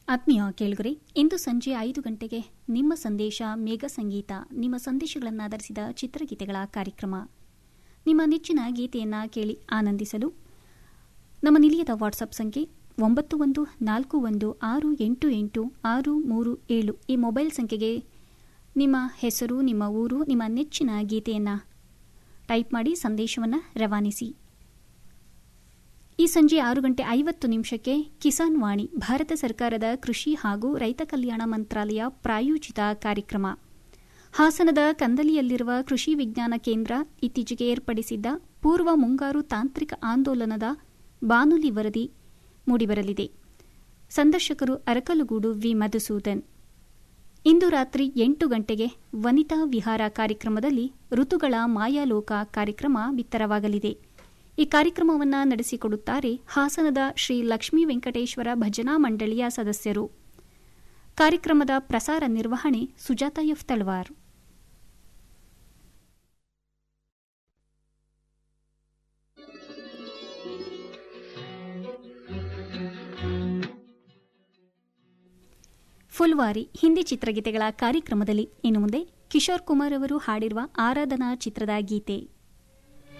ಆತ್ಮೀಯ ಕೇಳುಗರೆ ಇಂದು ಸಂಜೆ ಐದು ಗಂಟೆಗೆ ನಿಮ್ಮ ಸಂದೇಶ ಮೇಘ ಸಂಗೀತ ನಿಮ್ಮ ಸಂದೇಶಗಳನ್ನಾಧರಿಸಿದ ಚಿತ್ರಗೀತೆಗಳ ಕಾರ್ಯಕ್ರಮ ನಿಮ್ಮ ನೆಚ್ಚಿನ ಗೀತೆಯನ್ನು ಕೇಳಿ ಆನಂದಿಸಲು ನಮ್ಮ ನಿಲಯದ ವಾಟ್ಸಪ್ ಸಂಖ್ಯೆ ಒಂಬತ್ತು ಒಂದು ನಾಲ್ಕು ಒಂದು ಆರು ಎಂಟು ಎಂಟು ಆರು ಮೂರು ಏಳು ಈ ಮೊಬೈಲ್ ಸಂಖ್ಯೆಗೆ ನಿಮ್ಮ ಹೆಸರು ನಿಮ್ಮ ಊರು ನಿಮ್ಮ ನೆಚ್ಚಿನ ಗೀತೆಯನ್ನು ಟೈಪ್ ಮಾಡಿ ಸಂದೇಶವನ್ನು ರವಾನಿಸಿ ಈ ಸಂಜೆ ಆರು ಗಂಟೆ ಐವತ್ತು ನಿಮಿಷಕ್ಕೆ ಕಿಸಾನ್ ವಾಣಿ ಭಾರತ ಸರ್ಕಾರದ ಕೃಷಿ ಹಾಗೂ ರೈತ ಕಲ್ಯಾಣ ಮಂತ್ರಾಲಯ ಪ್ರಾಯೋಜಿತ ಕಾರ್ಯಕ್ರಮ ಹಾಸನದ ಕಂದಲಿಯಲ್ಲಿರುವ ಕೃಷಿ ವಿಜ್ಞಾನ ಕೇಂದ್ರ ಇತ್ತೀಚೆಗೆ ಏರ್ಪಡಿಸಿದ್ದ ಪೂರ್ವ ಮುಂಗಾರು ತಾಂತ್ರಿಕ ಆಂದೋಲನದ ಬಾನುಲಿ ವರದಿ ಮೂಡಿಬರಲಿದೆ ಸಂದರ್ಶಕರು ಅರಕಲಗೂಡು ವಿ ಮಧುಸೂದನ್ ಇಂದು ರಾತ್ರಿ ಎಂಟು ಗಂಟೆಗೆ ವನಿತಾ ವಿಹಾರ ಕಾರ್ಯಕ್ರಮದಲ್ಲಿ ಋತುಗಳ ಮಾಯಾಲೋಕ ಕಾರ್ಯಕ್ರಮ ಬಿತ್ತರವಾಗಲಿದೆ ಈ ಕಾರ್ಯಕ್ರಮವನ್ನು ನಡೆಸಿಕೊಡುತ್ತಾರೆ ಹಾಸನದ ಶ್ರೀ ಲಕ್ಷ್ಮೀ ವೆಂಕಟೇಶ್ವರ ಭಜನಾ ಮಂಡಳಿಯ ಸದಸ್ಯರು ಕಾರ್ಯಕ್ರಮದ ಪ್ರಸಾರ ನಿರ್ವಹಣೆ ಸುಜಾತ ಎಫ್ ತಳವಾರ್ ಫುಲ್ವಾರಿ ಹಿಂದಿ ಚಿತ್ರಗೀತೆಗಳ ಕಾರ್ಯಕ್ರಮದಲ್ಲಿ ಇನ್ನು ಮುಂದೆ ಕಿಶೋರ್ ಕುಮಾರ್ ಅವರು ಹಾಡಿರುವ ಆರಾಧನಾ ಚಿತ್ರದ ಗೀತೆ